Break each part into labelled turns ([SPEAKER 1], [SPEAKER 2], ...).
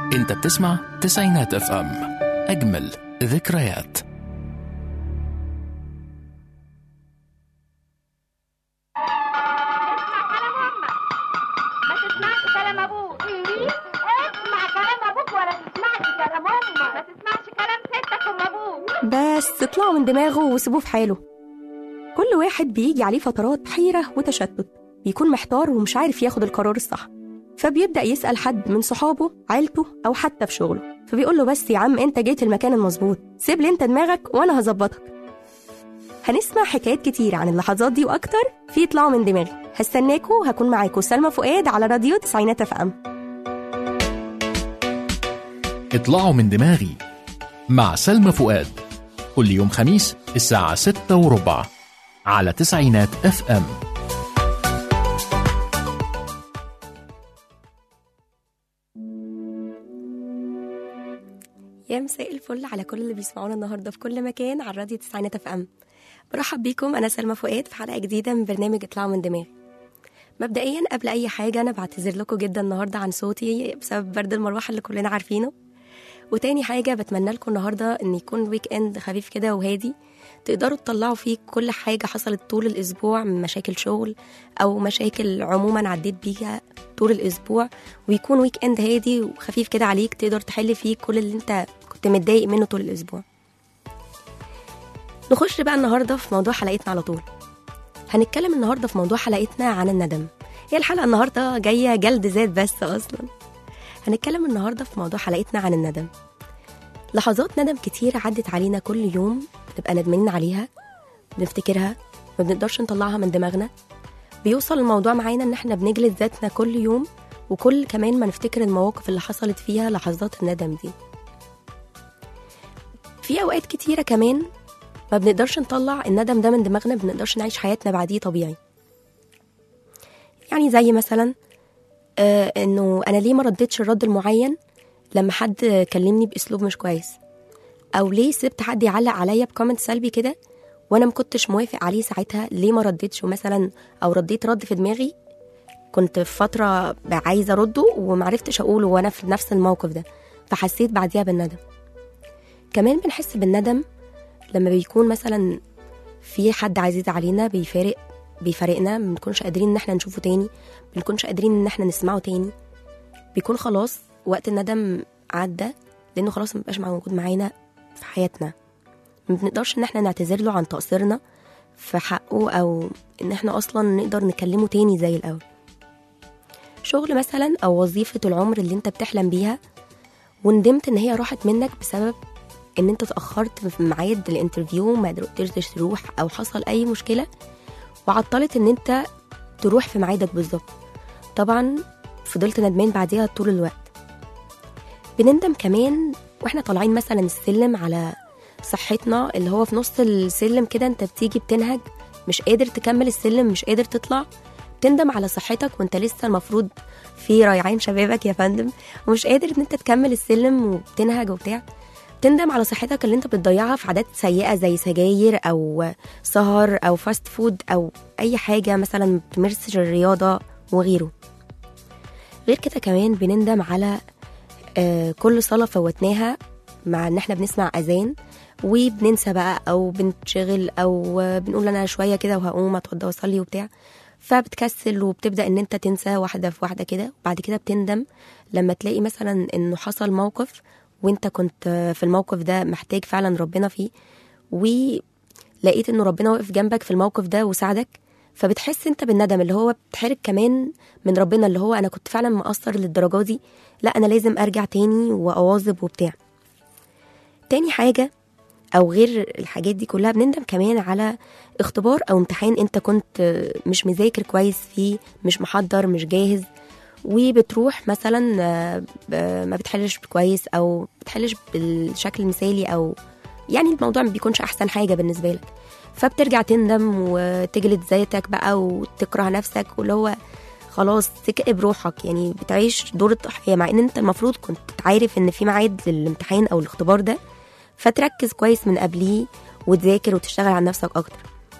[SPEAKER 1] انت بتسمع تسعينات اف ام اجمل ذكريات
[SPEAKER 2] ما تسمعش كلام ابوك اسمع كلام ابوك ولا تسمعش كلام امك ما تسمعش كلام ستك ام ابوك
[SPEAKER 3] بس اطلعوا من دماغه وسيبوه في حاله كل واحد بيجي عليه فترات حيرة وتشتت بيكون محتار ومش عارف ياخد القرار الصح فبيبدأ يسأل حد من صحابه عيلته أو حتى في شغله فبيقول له بس يا عم أنت جيت المكان المظبوط سيب لي أنت دماغك وأنا هظبطك هنسمع حكايات كتير عن اللحظات دي وأكتر في اطلعوا من دماغي هستناكوا هكون معاكوا سلمى فؤاد على راديو تسعينات اف ام
[SPEAKER 1] اطلعوا من دماغي مع سلمى فؤاد كل يوم خميس الساعة ستة وربع على تسعينات اف ام
[SPEAKER 3] يا مساء الفل على كل اللي بيسمعونا النهارده في كل مكان على راديو تسعينات اف ام برحب بيكم انا سلمى فؤاد في حلقه جديده من برنامج اطلعوا من دماغي مبدئيا قبل اي حاجه انا بعتذر لكم جدا النهارده عن صوتي بسبب برد المروحه اللي كلنا عارفينه وتاني حاجه بتمنى لكم النهارده ان يكون ويك اند خفيف كده وهادي تقدروا تطلعوا فيه كل حاجه حصلت طول الاسبوع من مشاكل شغل او مشاكل عموما عديت بيها طول الاسبوع ويكون ويك اند هادي وخفيف كده عليك تقدر تحل فيه كل اللي انت كنت متضايق منه طول الاسبوع نخش بقى النهارده في موضوع حلقتنا على طول هنتكلم النهارده في موضوع حلقتنا عن الندم هي الحلقه النهارده جايه جلد ذات بس اصلا هنتكلم النهارده في موضوع حلقتنا عن الندم لحظات ندم كتير عدت علينا كل يوم بنبقى ندمانين عليها بنفتكرها ما بنقدرش نطلعها من دماغنا بيوصل الموضوع معانا ان احنا بنجلد ذاتنا كل يوم وكل كمان ما نفتكر المواقف اللي حصلت فيها لحظات الندم دي في اوقات كتيره كمان ما بنقدرش نطلع الندم ده من دماغنا ما بنقدرش نعيش حياتنا بعديه طبيعي يعني زي مثلا آه انه انا ليه ما ردتش الرد المعين لما حد كلمني باسلوب مش كويس او ليه سبت حد يعلق عليا بكومنت سلبي كده وانا ما كنتش موافق عليه ساعتها ليه ما ردتش مثلا او رديت رد في دماغي كنت في فتره عايزه ارده ومعرفتش اقوله وانا في نفس الموقف ده فحسيت بعديها بالندم كمان بنحس بالندم لما بيكون مثلا في حد عزيز علينا بيفارق بيفارقنا ما بنكونش قادرين ان احنا نشوفه تاني ما بنكونش قادرين ان احنا نسمعه تاني بيكون خلاص وقت الندم عدى لانه خلاص مبقاش موجود معانا في حياتنا ما بنقدرش ان احنا نعتذر له عن تقصيرنا في حقه او ان احنا اصلا نقدر نكلمه تاني زي الاول شغل مثلا او وظيفة العمر اللي انت بتحلم بيها وندمت ان هي راحت منك بسبب ان انت اتاخرت في ميعاد الانترفيو ما قدرتش تروح او حصل اي مشكله وعطلت ان انت تروح في ميعادك بالظبط طبعا فضلت ندمان بعديها طول الوقت بنندم كمان واحنا طالعين مثلا السلم على صحتنا اللي هو في نص السلم كده انت بتيجي بتنهج مش قادر تكمل السلم مش قادر تطلع تندم على صحتك وانت لسه المفروض في ريعان شبابك يا فندم ومش قادر ان انت تكمل السلم وبتنهج وبتاع تندم على صحتك اللي انت بتضيعها في عادات سيئه زي سجاير او سهر او فاست فود او اي حاجه مثلا بتمارس الرياضه وغيره غير كده كمان بنندم على آه، كل صلاه فوتناها مع ان احنا بنسمع اذان وبننسى بقى او بنتشغل او آه، بنقول انا شويه كده وهقوم اتوضى واصلي وبتاع فبتكسل وبتبدا ان انت تنسى واحده في واحده كده وبعد كده بتندم لما تلاقي مثلا انه حصل موقف وانت كنت في الموقف ده محتاج فعلا ربنا فيه ولقيت انه ربنا واقف جنبك في الموقف ده وساعدك فبتحس انت بالندم اللي هو بتحرك كمان من ربنا اللي هو انا كنت فعلا مقصر للدرجه دي لا انا لازم ارجع تاني واواظب وبتاع تاني حاجه او غير الحاجات دي كلها بنندم كمان على اختبار او امتحان انت كنت مش مذاكر كويس فيه مش محضر مش جاهز وبتروح مثلا آه، ب- ما بتحلش كويس او بتحلش بالشكل المثالي او يعني الموضوع ما بيكونش احسن حاجه بالنسبه لك فبترجع تندم وتجلد ذاتك بقى وتكره نفسك واللي هو خلاص تكئب روحك يعني بتعيش دور الضحيه مع ان انت المفروض كنت عارف ان في ميعاد للامتحان او الاختبار ده فتركز كويس من قبليه وتذاكر وتشتغل على نفسك اكتر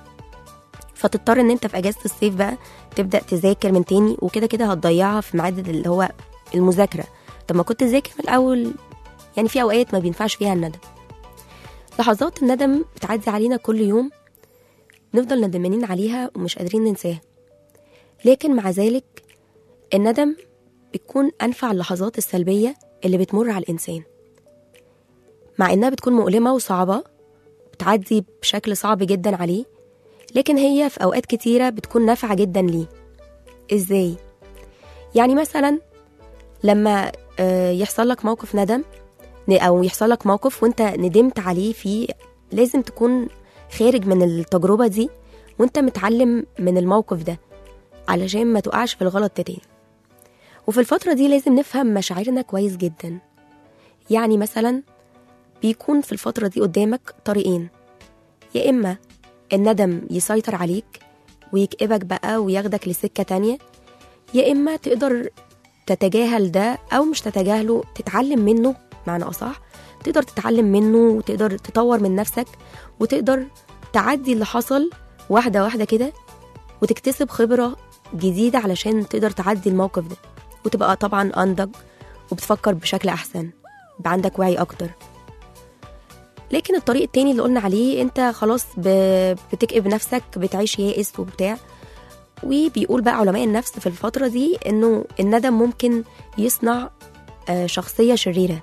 [SPEAKER 3] فتضطر ان انت في اجازه الصيف بقى تبدا تذاكر من تاني وكده كده هتضيعها في ميعاد اللي هو المذاكره طب ما كنت ذاكر من الاول يعني في اوقات ما بينفعش فيها الندم لحظات الندم بتعدي علينا كل يوم نفضل ندمانين عليها ومش قادرين ننساها لكن مع ذلك الندم بتكون أنفع اللحظات السلبية اللي بتمر على الإنسان مع إنها بتكون مؤلمة وصعبة بتعدي بشكل صعب جدا عليه لكن هي في أوقات كتيرة بتكون نافعة جدا ليه إزاي؟ يعني مثلا لما آه، يحصل لك موقف ندم ن- أو يحصل لك موقف وانت ندمت عليه فيه لازم تكون خارج من التجربة دي وانت متعلم من الموقف ده علشان ما تقعش في الغلط ده تاني وفي الفترة دي لازم نفهم مشاعرنا كويس جدا يعني مثلا بيكون في الفترة دي قدامك طريقين يا إما الندم يسيطر عليك ويكئبك بقى وياخدك لسكة تانية يا إما تقدر تتجاهل ده أو مش تتجاهله تتعلم منه معنى أصح تقدر تتعلم منه وتقدر تطور من نفسك وتقدر تعدي اللي حصل واحدة واحدة كده وتكتسب خبرة جديدة علشان تقدر تعدي الموقف ده وتبقى طبعا أنضج وبتفكر بشكل أحسن يبقى عندك وعي أكتر لكن الطريق التاني اللي قلنا عليه انت خلاص ب- بتكئب نفسك بتعيش يائس وبتاع وبيقول بقى علماء النفس في الفترة دي انه الندم ممكن يصنع آه، شخصية شريرة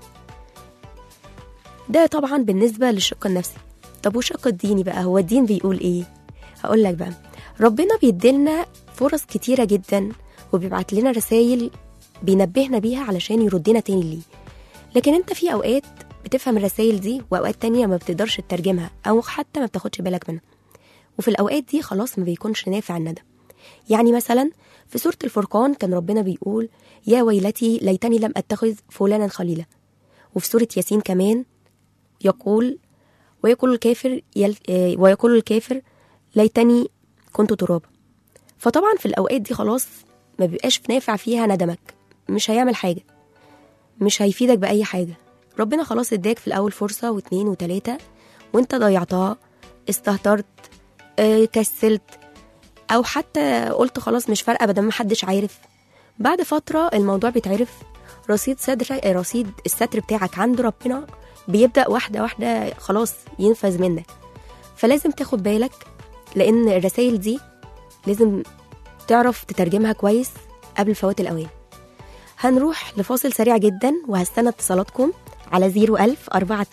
[SPEAKER 3] ده طبعا بالنسبة للشق النفسي طب والشق الديني بقى هو الدين بيقول ايه هقول لك بقى ربنا بيديلنا فرص كتيرة جدا وبيبعت لنا رسائل بينبهنا بيها علشان يردنا تاني ليه لكن انت في اوقات بتفهم الرسائل دي واوقات تانية ما بتقدرش تترجمها او حتى ما بتاخدش بالك منها وفي الاوقات دي خلاص ما بيكونش نافع الندم يعني مثلا في سورة الفرقان كان ربنا بيقول يا ويلتي ليتني لم اتخذ فلانا خليلا وفي سورة ياسين كمان يقول ويقول الكافر يل... آه، ويقول الكافر ليتني كنت ترابا فطبعا في الاوقات دي خلاص ما بيبقاش نافع فيها ندمك مش هيعمل حاجه مش هيفيدك باي حاجه ربنا خلاص اداك في الاول فرصه واتنين وتلاته وانت ضيعتها استهترت آه، كسلت او حتى قلت خلاص مش فارقه بدل ما محدش عارف بعد فتره الموضوع بيتعرف رصيد صدر رصيد الستر بتاعك عند ربنا بيبدا واحده واحده خلاص ينفذ منك فلازم تاخد بالك لان الرسائل دي لازم تعرف تترجمها كويس قبل فوات الاوان هنروح لفاصل سريع جدا وهستنى اتصالاتكم على 01000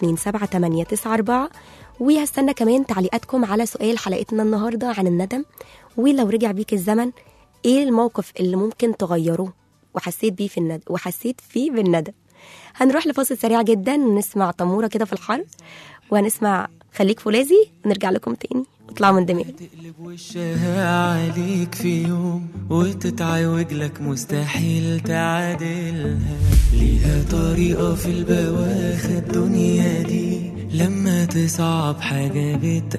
[SPEAKER 3] 427 وهستنى كمان تعليقاتكم على سؤال حلقتنا النهارده عن الندم ولو رجع بيك الزمن ايه الموقف اللي ممكن تغيره وحسيت بيه في الندم وحسيت فيه بالندم هنروح لفاصل سريع جدا ونسمع تموره كده في الحر وهنسمع خليك فولاذي ونرجع لكم تاني اطلعوا من دماغي
[SPEAKER 4] تقلب وشها عليك في يوم وتتعوج لك مستحيل تعادلها ليها طريقة في البواخ الدنيا دي لما تصعب حاجة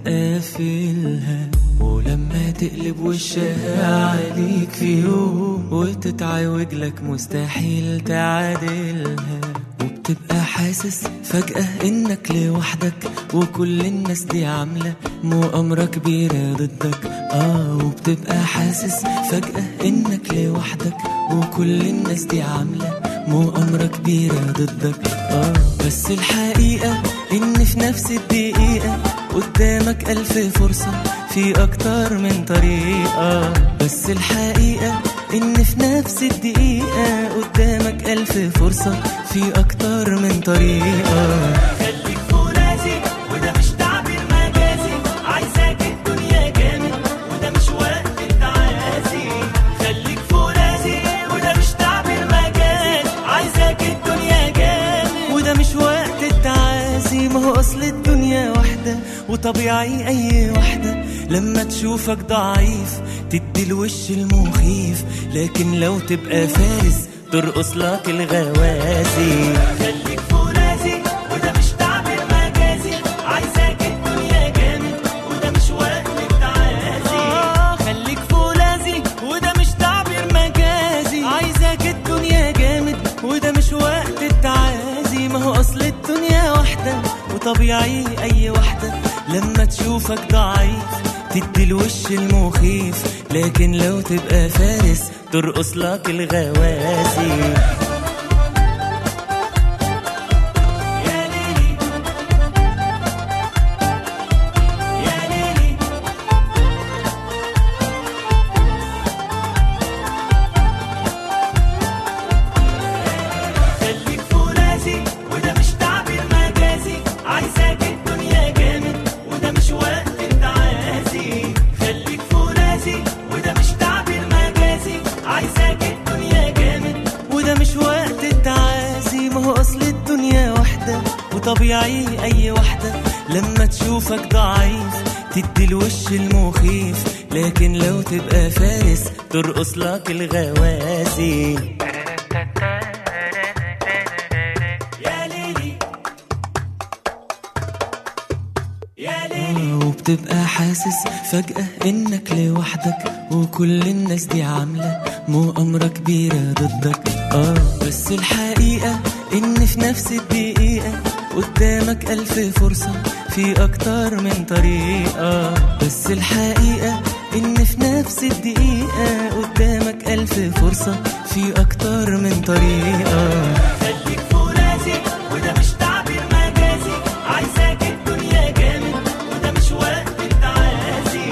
[SPEAKER 4] بتقفلها ولما تقلب وشها عليك في يوم وتتعوج لك مستحيل تعادلها وبتبقى حاسس فجأة انك لوحدك وكل الناس دي عاملة مؤامرة كبيرة ضدك اه وبتبقى حاسس فجأة انك لوحدك وكل الناس دي عاملة مؤامرة كبيرة ضدك اه بس الحقيقة ان في نفس الدقيقة قدامك ألف فرصة في أكتر من طريقة بس الحقيقة إن في نفس الدقيقة قدامك ألف فرصة في أكتر من طريقة خليك فرازي وده مش تعبير مجازي عايزاك الدنيا جامد وده مش وقت التعازي خليك فرازي وده مش تعبير مجازي عايزاك الدنيا جامد وده مش وقت التعازي ما هو أصل الدنيا واحدة وطبيعي أي واحدة لما تشوفك ضعيف تدي الوش المخيف لكن لو تبقى فارس ترقص لك الغوازي خليك فرازي وده مش تعبير مجازي عايزاك الدنيا جامد وده مش وقت التعازي آه خليك فولاذي وده مش تعبير مجازي عايزاك الدنيا جامد وده مش وقت التعازي ما هو اصل الدنيا واحدة وطبيعي اي واحدة لما تشوفك ضعيف تدي الوش المخيف لكن لو تبقى فارس ترقص لك الغوازي وطبيعي اي واحدة لما تشوفك ضعيف تدي الوش المخيف لكن لو تبقى فارس ترقص لك الغوازي يا ليلي يا ليلي وبتبقى حاسس فجأة انك لوحدك وكل الناس دي عاملة مؤامرة كبيرة ضدك اه بس الحقيقة ان في نفس الدقيقة قدامك ألف فرصة في أكتر من طريقة بس الحقيقة إن في نفس الدقيقة قدامك ألف فرصة في أكتر من طريقة خليك فرازي وده مش تعبير مجازي عايزاك الدنيا جامد وده مش وقت التعازي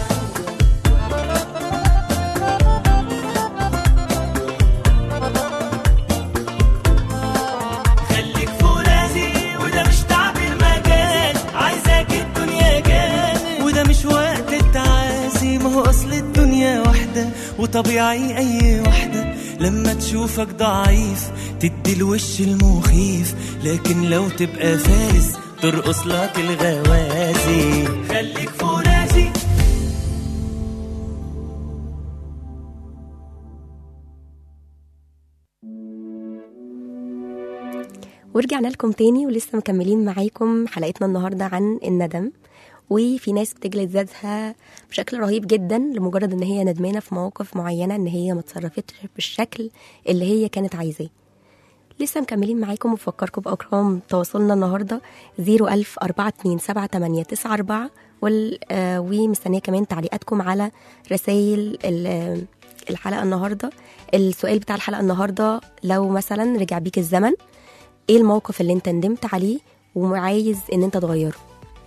[SPEAKER 4] خليك فرازي وده مش تعبير مجاز عايزاك الدنيا جامد وده مش وقت التعاسي ما هو اصل الدنيا واحدة وطبيعي اي واحدة لما تشوفك ضعيف تدي الوش المخيف لكن لو تبقى فارس ترقص لك الغوازي خليك فرازي
[SPEAKER 3] ورجعنا لكم تاني ولسه مكملين معاكم حلقتنا النهاردة عن الندم وفي ناس بتجلد ذاتها بشكل رهيب جدا لمجرد ان هي ندمانة في مواقف معينة ان هي ما اتصرفتش بالشكل اللي هي كانت عايزاه لسه مكملين معاكم وبفكركم بأرقام تواصلنا النهاردة 01000 427 وال آه، ومستنية كمان تعليقاتكم على رسائل ال- آه، الحلقة النهاردة السؤال بتاع الحلقة النهاردة لو مثلا رجع بيك الزمن ايه الموقف اللي انت ندمت عليه وعايز ان انت تغيره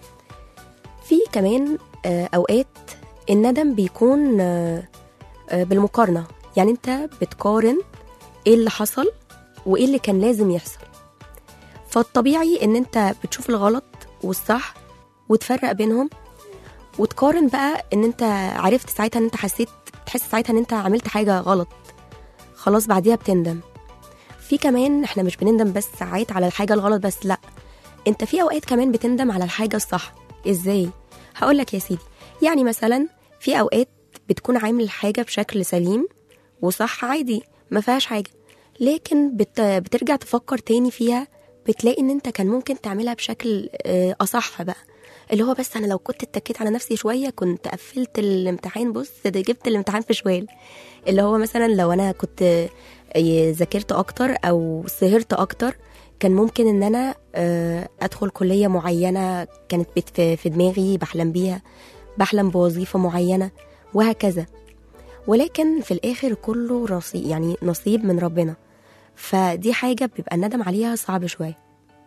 [SPEAKER 3] في كمان آه، اوقات الندم بيكون آه، آه، بالمقارنه يعني انت بتقارن ايه اللي حصل وايه اللي كان لازم يحصل فالطبيعي ان انت بتشوف الغلط والصح وتفرق بينهم وتقارن بقى ان انت عرفت ساعتها ان انت حسيت تحس ساعتها ان انت عملت حاجه غلط خلاص بعديها بتندم في كمان احنا مش بنندم بس ساعات على الحاجه الغلط بس لا انت في اوقات كمان بتندم على الحاجه الصح ازاي هقول لك يا سيدي يعني مثلا في اوقات بتكون عامل الحاجه بشكل سليم وصح عادي ما فيهاش حاجه لكن بت... بترجع تفكر تاني فيها بتلاقي ان انت كان ممكن تعملها بشكل آه، اصح بقى اللي هو بس انا لو كنت اتكيت على نفسي شويه كنت قفلت الامتحان بص ده جبت الامتحان في شوال اللي هو مثلا لو انا كنت آه، ذاكرت اكتر او سهرت اكتر كان ممكن ان انا آه، ادخل كليه معينه كانت بت- في في دماغي بحلم بيها بحلم بوظيفه معينه وهكذا ولكن في الاخر كله نصيب يعني نصيب من ربنا فدي حاجه بيبقى الندم عليها صعب شويه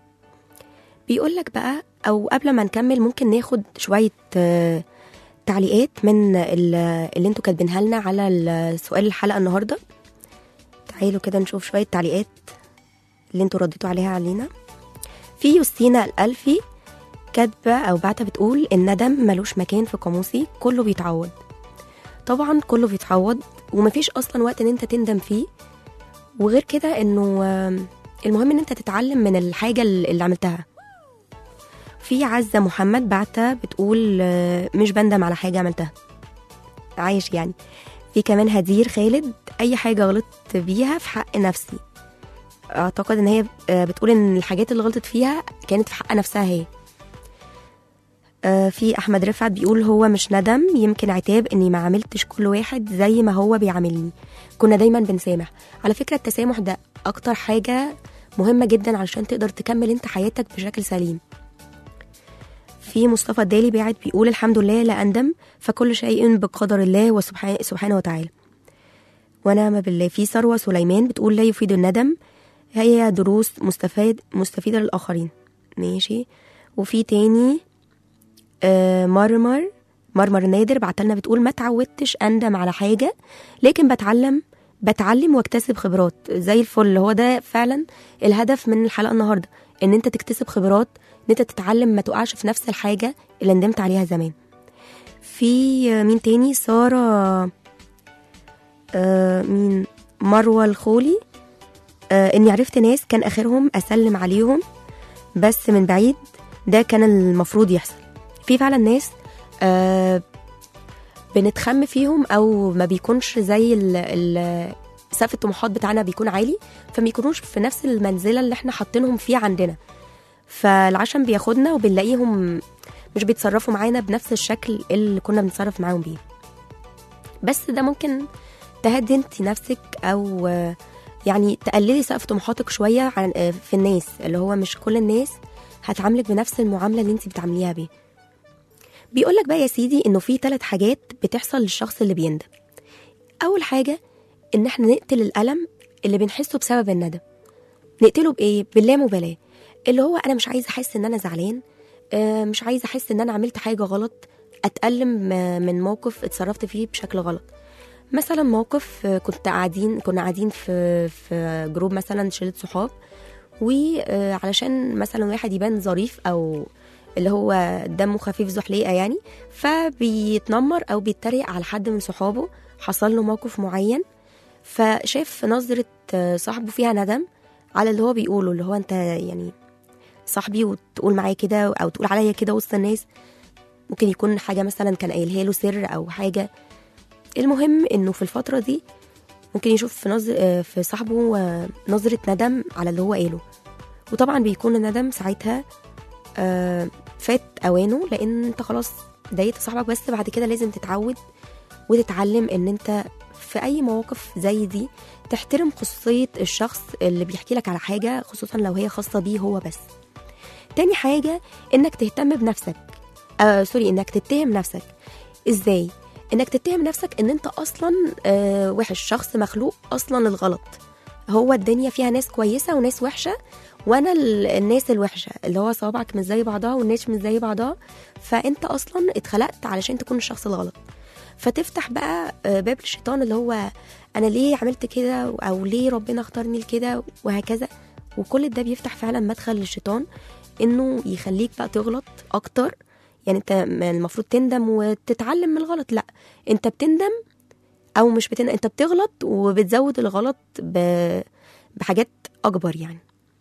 [SPEAKER 3] بيقول لك بقى او قبل ما نكمل ممكن ناخد شويه آه، تعليقات من ال- اللي انتوا كاتبينها لنا على ال- سؤال الحلقه النهارده تعالوا كده نشوف شويه تعليقات اللي انتوا رديتوا عليها علينا في يوستينا الألفي كاتبة أو بعتها بتقول الندم ملوش مكان في قاموسي كله بيتعوض طبعا كله بيتعوض ومفيش أصلا وقت إن أنت تندم فيه وغير كده إنه آم، المهم إن أنت تتعلم من الحاجة اللي عملتها في عزة محمد بعتها بتقول آه، مش بندم على حاجة عملتها عايش يعني في كمان هدير خالد أي حاجة غلطت بيها في حق نفسي اعتقد ان هي آه، بتقول ان الحاجات اللي غلطت فيها كانت في حق نفسها هي آه، في احمد رفعت بيقول هو مش ندم يمكن عتاب اني ما عملتش كل واحد زي ما هو بيعاملني كنا دايما بنسامح على فكره التسامح ده اكتر حاجه مهمه جدا علشان تقدر تكمل انت حياتك بشكل سليم في مصطفى الدالي باعت بيقول الحمد لله لا اندم فكل شيء بقدر الله وسبحانه سبحانه وتعالى ونعم بالله في ثروه سليمان بتقول لا يفيد الندم هي دروس مستفاد مستفيدة للآخرين ماشي وفي تاني آه مرمر مرمر نادر بعتلنا بتقول ما تعودتش أندم على حاجة لكن بتعلم بتعلم واكتسب خبرات زي الفل هو ده فعلا الهدف من الحلقة النهاردة ان انت تكتسب خبرات ان انت تتعلم ما تقعش في نفس الحاجة اللي ندمت عليها زمان في آه، مين تاني سارة آه مين مروة الخولي آه اني عرفت ناس كان اخرهم اسلم عليهم بس من بعيد ده كان المفروض يحصل في فعلا ناس آه بنتخم فيهم او ما بيكونش زي ال ال سقف الطموحات بتاعنا بيكون عالي فما يكونوش في نفس المنزله اللي احنا حاطينهم فيه عندنا فالعشم بياخدنا وبنلاقيهم مش بيتصرفوا معانا بنفس الشكل اللي كنا بنتصرف معاهم بيه بس ده ممكن تهدي انت نفسك او آه، يعني تقللي سقف طموحاتك شويه عن آه، في الناس اللي هو مش كل الناس هتعاملك بنفس المعامله اللي انت بتعامليها بيه بيقولك بقى يا سيدي انه في ثلاث حاجات بتحصل للشخص اللي بيندم اول حاجه ان احنا نقتل الالم اللي بنحسه بسبب الندم نقتله بايه باللامبالاه اللي هو انا مش عايزه احس ان انا زعلان آه، مش عايزه احس ان انا عملت حاجه غلط اتالم آه، من موقف اتصرفت فيه بشكل غلط مثلا موقف آه، كنت قاعدين كنا قاعدين في في جروب مثلا شله صحاب وعلشان مثلا واحد يبان ظريف او اللي هو دمه خفيف زحليقه يعني فبيتنمر او بيتريق على حد من صحابه حصل له موقف معين فشاف في نظره آه، صاحبه فيها ندم على اللي هو بيقوله اللي هو انت يعني صاحبي وتقول معايا كده او تقول عليا كده وسط الناس ممكن يكون حاجه مثلا كان قايلها له سر او حاجه المهم انه في الفتره دي ممكن يشوف في نظر آه، في صاحبه آه، نظره ندم على اللي هو قاله وطبعا بيكون الندم ساعتها آه، فات اوانه لان انت خلاص ضايقت صاحبك بس بعد كده لازم تتعود وتتعلم ان انت في اي مواقف زي دي تحترم خصوصيه الشخص اللي بيحكي لك على حاجه خصوصا لو هي خاصه بيه هو بس تاني حاجه انك تهتم بنفسك آه سوري انك تتهم نفسك ازاي انك تتهم نفسك ان انت اصلا آه وحش شخص مخلوق اصلا للغلط هو الدنيا فيها ناس كويسه وناس وحشه وانا ال- الناس الوحشه اللي هو صوابعك مش زي بعضها والناس مش زي بعضها فانت اصلا اتخلقت علشان تكون الشخص الغلط فتفتح بقى آه، باب الشيطان اللي هو انا ليه عملت كده او ليه ربنا اختارني لكده وهكذا وكل ده بيفتح فعلا مدخل للشيطان انه يخليك بقى تغلط اكتر يعني انت ما المفروض تندم وتتعلم من الغلط لا انت بتندم او مش بتندم انت بتغلط وبتزود الغلط ب... بحاجات اكبر يعني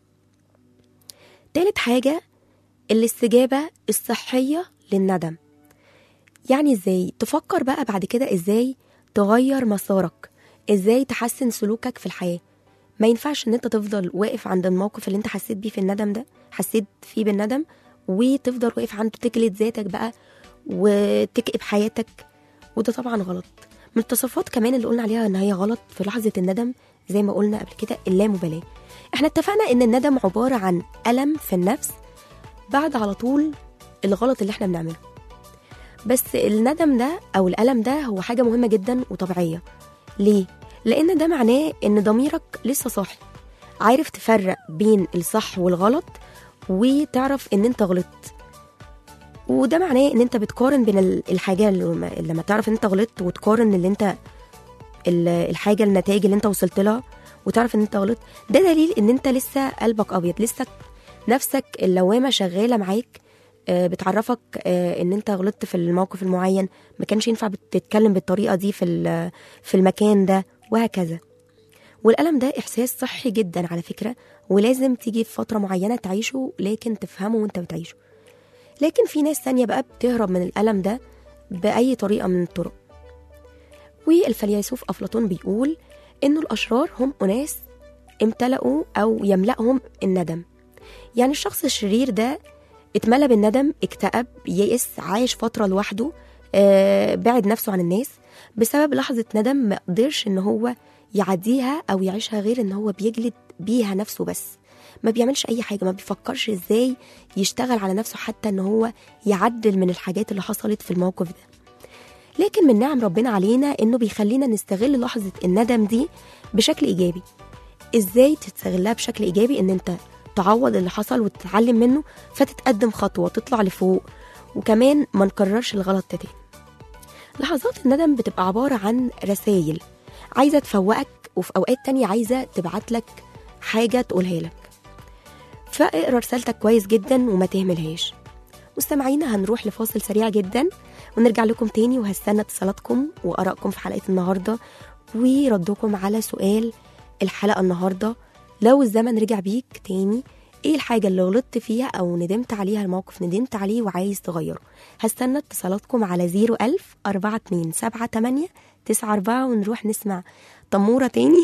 [SPEAKER 3] تالت حاجة الاستجابة الصحية للندم يعني ازاي تفكر بقى بعد كده ازاي تغير مسارك ازاي تحسن سلوكك في الحياة ما ينفعش ان انت تفضل واقف عند الموقف اللي انت حسيت بيه في الندم ده حسيت فيه بالندم وتفضل واقف عنده تجلد ذاتك بقى وتكئب حياتك وده طبعا غلط من التصرفات كمان اللي قلنا عليها ان هي غلط في لحظة الندم زي ما قلنا قبل كده اللامبالاة احنا اتفقنا ان الندم عبارة عن ألم في النفس بعد على طول الغلط اللي احنا بنعمله بس الندم ده او الألم ده هو حاجة مهمة جدا وطبيعية ليه؟ لأن ده معناه إن ضميرك لسه صاحي عارف تفرق بين الصح والغلط وتعرف إن أنت غلطت وده معناه إن أنت بتقارن بين ال- الحاجة اللي لما- لما تعرف إن أنت غلطت وتقارن اللي أنت ال- الحاجة النتائج اللي أنت وصلت لها وتعرف إن أنت غلطت ده دليل إن أنت لسه قلبك أبيض لسه نفسك اللوامة شغالة معاك آه، بتعرفك آه، ان انت غلطت في الموقف المعين ما كانش ينفع تتكلم بالطريقه دي في ال- في المكان ده وهكذا والألم ده إحساس صحي جدا على فكرة ولازم تيجي في فترة معينة تعيشه لكن تفهمه وانت بتعيشه لكن في ناس تانية بقى بتهرب من الألم ده بأي طريقة من الطرق والفيلسوف أفلاطون بيقول إنه الأشرار هم أناس امتلأوا أو يملأهم الندم يعني الشخص الشرير ده اتملى بالندم اكتئب يئس عايش فترة لوحده آه بعد نفسه عن الناس بسبب لحظة ندم ما قدرش ان هو يعديها او يعيشها غير ان هو بيجلد بيها نفسه بس ما بيعملش اي حاجة ما بيفكرش ازاي يشتغل على نفسه حتى ان هو يعدل من الحاجات اللي حصلت في الموقف ده لكن من نعم ربنا علينا انه بيخلينا نستغل لحظة الندم دي بشكل ايجابي ازاي تستغلها بشكل ايجابي ان انت تعوض اللي حصل وتتعلم منه فتتقدم خطوة تطلع لفوق وكمان ما نكررش الغلط ده تاني لحظات الندم بتبقى عبارة عن رسائل عايزة تفوقك وفي أوقات تانية عايزة تبعت لك حاجة تقولها لك فاقرا رسالتك كويس جدا وما تهملهاش مستمعينا هنروح لفاصل سريع جدا ونرجع لكم تاني وهستنى اتصالاتكم وآرائكم في حلقة النهاردة وردكم على سؤال الحلقة النهاردة لو الزمن رجع بيك تاني ايه الحاجة اللي غلطت فيها او ندمت عليها الموقف ندمت عليه وعايز تغيره هستنى اتصالاتكم على 01000 42 78 94 ونروح نسمع تمورة تاني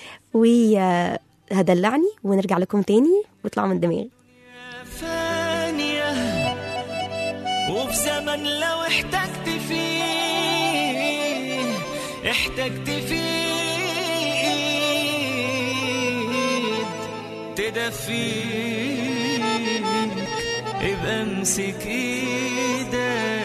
[SPEAKER 3] وهدلعني ونرجع لكم تاني واطلعوا من دماغي
[SPEAKER 4] فانية وفي زمن لو احتجت فيه احتجت فيه ايد تدفيك ابقى امسك ايدك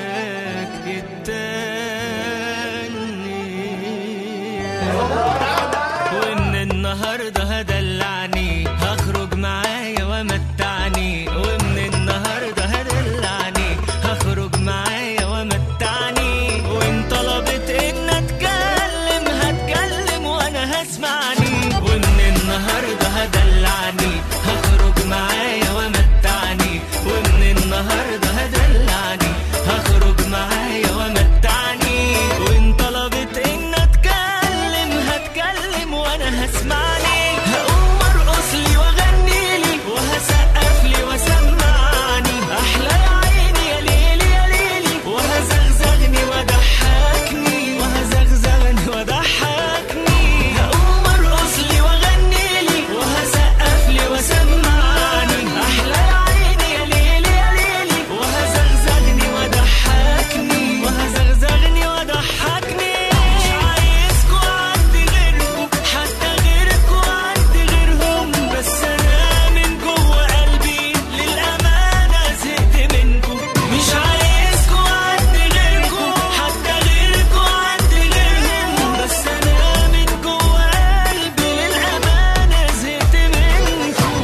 [SPEAKER 4] التانية وان النهارده هدلعني هخرج معايا ومتعني ومن النهارده هدلعني هخرج معايا ومتعني وان طلبت ان اتكلم هتكلم وانا هسمعني ومن النهارده هدلعني هخرج معايا ومتعني ومن النهارده هدلعني هخرج معايا ومتعني وان طلبت ان اتكلم هتكلم وانا هسمعني هقوم ارقص لي واغني لي وهسقف لي وسمعني احلى يا عيني يا ليلي يا ليلي وهزغزغني وضحكني وهزغزغني وضحكني هقوم ارقص لي واغني لي وهسقف لي وسمعني احلى يا عيني يا ليلي يا ليلي وهزغزغني وضحكني وهزغزغني وضحكني مش عايزكوا عندي غيركم حتى غيركوا عندي غيرهم بس انا من جوه قلبي للامانه زهقت منكم مش عايزكوا عندي غيركم حتى غيركوا عندي غيرهم بس انا من جوه قلبي للامانه زهقت منكم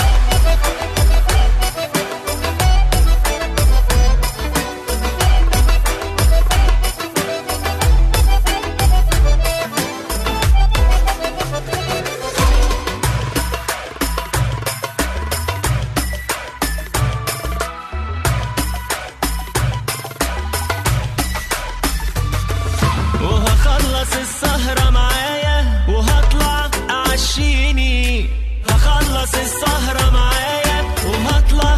[SPEAKER 4] وهخلص السهرة معايا وهطلع أعشيني هخلص السهرة معايا وهطلع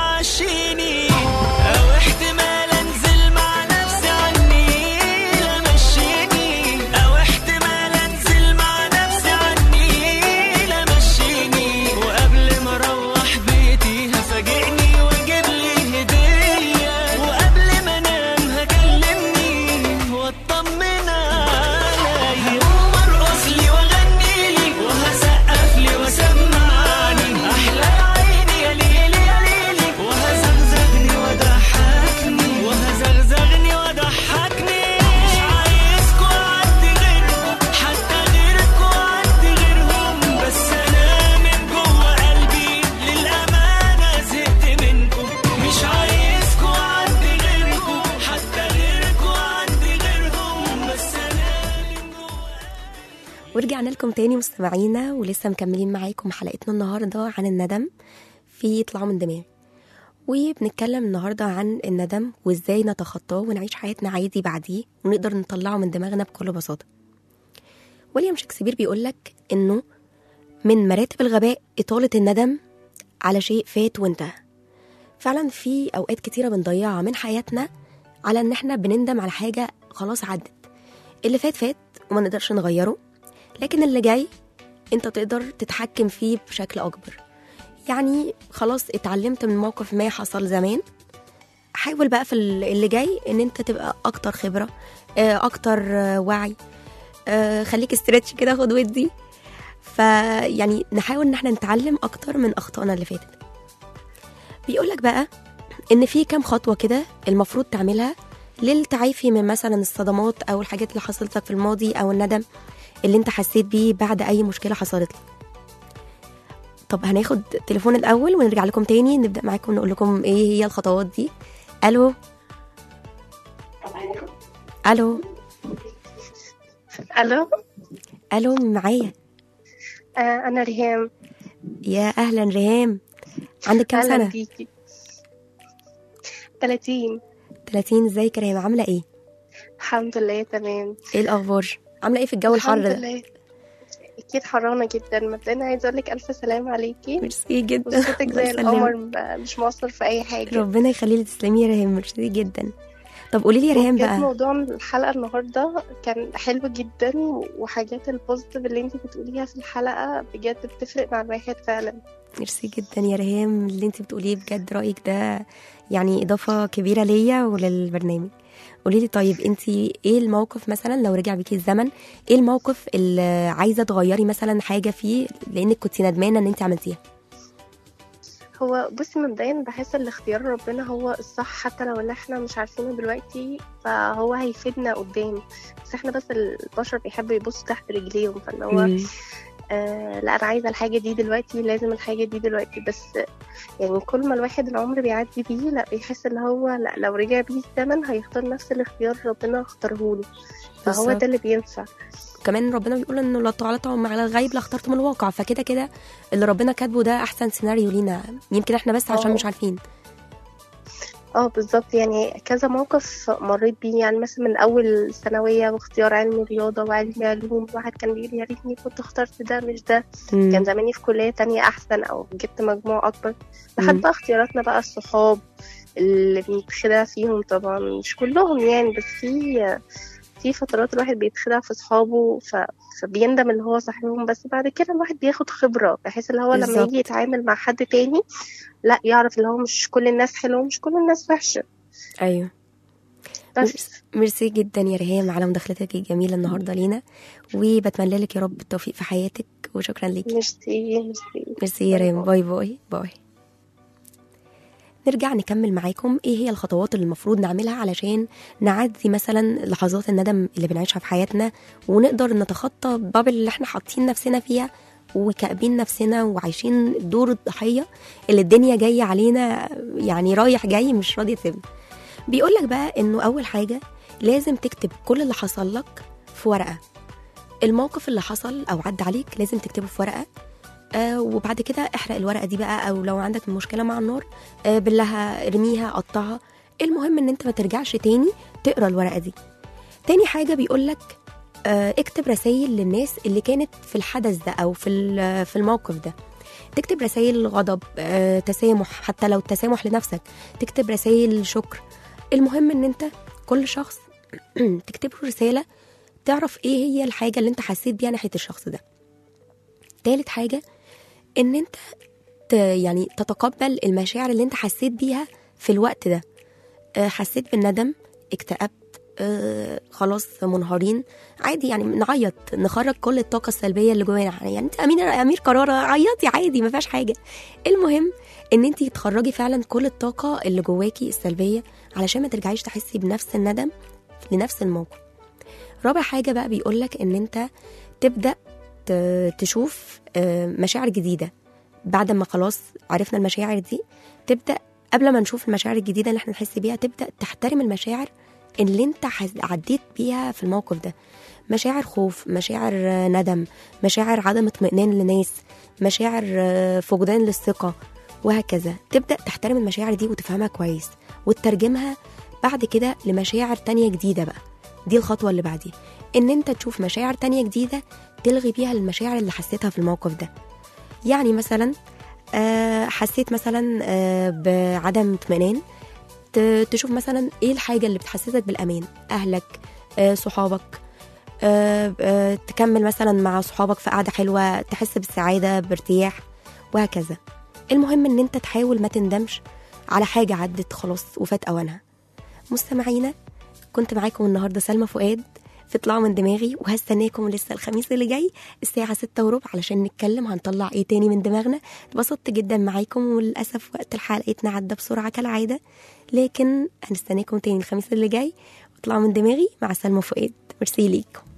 [SPEAKER 4] أعشيني أو احتمال أنزل مع نفسي عني لا مشيني أو احتمال أنزل مع نفسي عني لا مشيني وقبل ما أروح بيتي هفاجئني وأجيب لي هدية وقبل ما أنام هكلمني واطمن عليا قوم ارقص لي واغني لي وهسقف لي وسمعني احلى يا عيني يا ليلي يا ليلي وهزغزغني وضحكني وهزغزغني وضحكني مش عايزكوا عندي غيركم حتى غيركوا عندي غيرهم بس انا من جوه قلبي للامانه زهقت منكم مش عايزكوا عندي غيركم حتى غيركوا عندي غيرهم بس انا من جوه
[SPEAKER 3] ورجعنا لكم تاني مستمعينا ولسه مكملين معاكم حلقتنا النهارده عن الندم في يطلعوا من دماغي وبنتكلم النهارده عن الندم وازاي نتخطاه ونعيش حياتنا عادي بعديه ونقدر نطلعه من دماغنا بكل بساطه ويليام شكسبير بيقولك انه من مراتب الغباء اطاله الندم على شيء فات وانتهى فعلا في اوقات كتيره بنضيعها من حياتنا على ان احنا بنندم على حاجه خلاص عدت اللي فات فات وما نقدرش نغيره لكن اللي جاي انت تقدر تتحكم فيه بشكل اكبر يعني خلاص اتعلمت من موقف ما حصل زمان حاول بقى في ال- اللي جاي ان انت تبقى اكتر خبره آه، اكتر آه، وعي آه، خليك استرتش كده خد ودي فيعني نحاول ان احنا نتعلم اكتر من اخطائنا اللي فاتت بيقولك بقى ان في كام خطوه كده المفروض تعملها للتعافي من مثلا الصدمات او الحاجات اللي حصلت لك في الماضي او الندم اللي انت حسيت بيه بعد اي مشكله حصلت لك طب هناخد تليفون الاول ونرجع لكم تاني نبدا معاكم نقول لكم ايه هي الخطوات دي الو الو
[SPEAKER 5] الو
[SPEAKER 3] الو معايا
[SPEAKER 5] آه انا ريهام
[SPEAKER 3] يا اهلا ريهام عندك كام
[SPEAKER 5] اهلا
[SPEAKER 3] سنه
[SPEAKER 5] بيكي 30
[SPEAKER 3] 30 ازيك يا ريهام عامله ايه
[SPEAKER 5] الحمد لله تمام
[SPEAKER 3] ايه الاخبار عامله ايه في الجو الحر
[SPEAKER 5] الحمد
[SPEAKER 3] ده
[SPEAKER 5] لله اكيد حرانه جدا مبدئيا عايزه اقول لك الف سلام عليكي
[SPEAKER 3] ميرسي جدا
[SPEAKER 5] وصوتك
[SPEAKER 3] الله
[SPEAKER 5] زي
[SPEAKER 3] يسلمك.
[SPEAKER 5] القمر م- مش مواصل في اي حاجه
[SPEAKER 3] ربنا يخلي لي تسلمي يا ريهام ميرسي جدا طب قولي لي يا ريهام
[SPEAKER 5] بجد
[SPEAKER 3] بقى
[SPEAKER 5] موضوع الحلقه النهارده كان حلو جدا وحاجات البوزيتيف اللي انت بتقوليها في الحلقه بجد بتفرق مع الواحد فعلا
[SPEAKER 3] ميرسي جدا يا ريهام اللي انت بتقوليه بجد رايك ده يعني اضافه كبيره ليا وللبرنامج قولي لي طيب انت ايه الموقف مثلا لو رجع بيكي الزمن ايه الموقف اللي عايزه تغيري مثلا حاجه فيه لانك كنت ندمانه ان انت عملتيها
[SPEAKER 5] هو بصي مبدئيا بحس ان اختيار ربنا هو الصح حتى لو اللي احنا مش عارفينه دلوقتي فهو هيفيدنا قدام بس احنا بس البشر بيحبوا يبصوا تحت رجليهم فاللي هو
[SPEAKER 3] مم.
[SPEAKER 5] آه لا انا عايزه الحاجه دي دلوقتي لازم الحاجه دي دلوقتي بس يعني كل ما الواحد العمر بيعدي بيه لا بيحس ان هو لا لو رجع بيه الزمن هيختار نفس الاختيار ربنا اختاره له فهو
[SPEAKER 3] بالظبط.
[SPEAKER 5] ده اللي بينفع
[SPEAKER 3] كمان ربنا بيقول انه لا طالعتم على الغيب لاخترتم الواقع فكده كده اللي ربنا كاتبه ده احسن سيناريو لينا يمكن احنا بس عشان
[SPEAKER 5] اه.
[SPEAKER 3] مش عارفين
[SPEAKER 5] اه بالظبط يعني كذا موقف مريت بيه يعني مثلا من اول ثانويه واختيار علم رياضه وعلم علوم الواحد كان بيقول يا ريتني كنت اخترت ده مش ده
[SPEAKER 3] مم.
[SPEAKER 5] كان زماني في كليه تانية احسن او جبت مجموع اكبر لحد
[SPEAKER 3] مم.
[SPEAKER 5] بقى اختياراتنا بقى الصحاب اللي بنتخدع فيهم طبعا مش كلهم يعني بس في في فترات الواحد بيتخدع في صحابه ف... فبيندم اللي هو صاحبهم بس بعد كده الواحد بياخد خبرة بحيث اللي هو لما
[SPEAKER 3] بالظبط.
[SPEAKER 5] يجي يتعامل مع حد تاني لا يعرف اللي هو مش كل الناس حلوة ومش كل الناس وحشة
[SPEAKER 3] ايوه
[SPEAKER 5] بس
[SPEAKER 3] ميرسي جدا يا ريهام على مداخلتك الجميله النهارده لينا وبتمنى لك يا رب التوفيق في حياتك وشكرا ليكي
[SPEAKER 5] ميرسي ميرسي
[SPEAKER 3] ميرسي يا ريم باي باي باي نرجع نكمل معاكم ايه هي الخطوات اللي المفروض نعملها علشان نعدي مثلا لحظات الندم اللي بنعيشها في حياتنا ونقدر نتخطى البابل اللي احنا حاطين نفسنا فيها وكابين نفسنا وعايشين دور الضحيه اللي الدنيا جايه علينا يعني رايح جاي مش راضي تسيبنا بيقول لك بقى انه اول حاجه لازم تكتب كل اللي حصل لك في ورقه الموقف اللي حصل او عدى عليك لازم تكتبه في ورقه آه وبعد كده احرق الورقه دي بقى او لو عندك مشكله مع النار آه بلها ارميها قطعها المهم ان انت ما ترجعش تاني تقرا الورقه دي تاني حاجه بيقولك آه اكتب رسائل للناس اللي كانت في الحدث ده او في ال- في الموقف ده تكتب رسائل غضب آه تسامح حتى لو التسامح لنفسك تكتب رسائل شكر المهم ان انت كل شخص تكتب له رساله تعرف ايه هي الحاجه اللي انت حسيت بيها ناحيه الشخص ده تالت حاجه ان انت ت- يعني تتقبل المشاعر اللي انت حسيت بيها في الوقت ده آه، حسيت بالندم اكتئبت آه، خلاص منهارين عادي يعني نعيط نخرج كل الطاقه السلبيه اللي جوانا يعني انت امير امير قراره عيطي عادي ما فيهاش حاجه المهم ان انت تخرجي فعلا كل الطاقه اللي جواكي السلبيه علشان ما ترجعيش تحسي بنفس الندم لنفس الموقف رابع حاجه بقى بيقولك ان انت تبدا ت- تشوف آه، مشاعر جديده بعد ما خلاص عرفنا المشاعر دي تبدا قبل ما نشوف المشاعر الجديده اللي احنا نحس بيها تبدا تحترم المشاعر اللي انت حس- عديت بيها في الموقف ده مشاعر خوف مشاعر آه، ندم مشاعر عدم اطمئنان لناس مشاعر آه، فقدان للثقه وهكذا تبدا تحترم المشاعر دي وتفهمها كويس وتترجمها بعد كده لمشاعر تانية جديده بقى دي الخطوه اللي بعديها ان انت تشوف مشاعر تانية جديده تلغي بيها المشاعر اللي حسيتها في الموقف ده يعني مثلا آه، حسيت مثلا آه، بعدم اطمئنان ت- تشوف مثلا ايه الحاجه اللي بتحسسك بالامان اهلك آه، صحابك آه، آه، تكمل مثلا مع صحابك في قعده حلوه تحس بالسعاده بارتياح وهكذا المهم ان انت تحاول ما تندمش على حاجه عدت خلاص وفات اوانها مستمعينا كنت معاكم النهارده سلمى فؤاد في اطلعوا من دماغي وهستناكم لسه الخميس اللي جاي الساعة ستة وربع علشان نتكلم هنطلع ايه تاني من دماغنا اتبسطت جدا معاكم وللأسف وقت حلقتنا عدى بسرعة كالعادة لكن هنستناكم تاني الخميس اللي جاي واطلعوا من دماغي مع سلمى فؤاد ميرسي ليكم